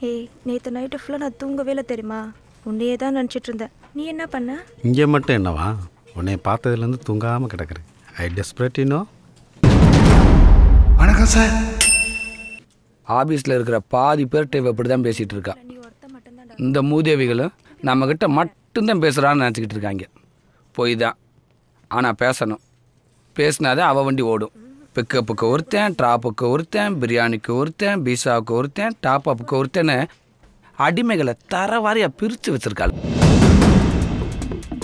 ஏய் நேற்று நைட்டு ஃபுல்லாக நான் தூங்கவே இல்லை தெரியுமா உன்னையே தான் நினச்சிட்டு இருந்தேன் நீ என்ன பண்ண இங்கே மட்டும் என்னவா உன்னை பார்த்ததுலேருந்து தூங்காமல் கிடக்குறேன் ஐ டெஸ்பரேட்டினோ வணக்கம் சார் ஆபீஸில் இருக்கிற பாதி பேர்கிட்ட இவ இப்படி தான் பேசிகிட்டு இருக்கா நீ ஒருத்த மட்டும்தான் இந்த மூதேவிகளும் நம்மக்கிட்ட மட்டும்தான் பேசுகிறான்னு நினச்சிக்கிட்டு இருக்காங்க போய் தான் ஆனால் பேசணும் பேசினாதான் அவ வண்டி ஓடும் பிக்கப்புக்கு ஒருத்தன் ட்ராப்புக்கு ஒருத்தன் பிரியாணிக்கு ஒருத்தன் பீஸாவுக்கு ஒருத்தன் டாப் அப்புக்கு ஒருத்தன்னு அடிமைகளை தர வாரியாக பிரித்து வச்சுருக்காள்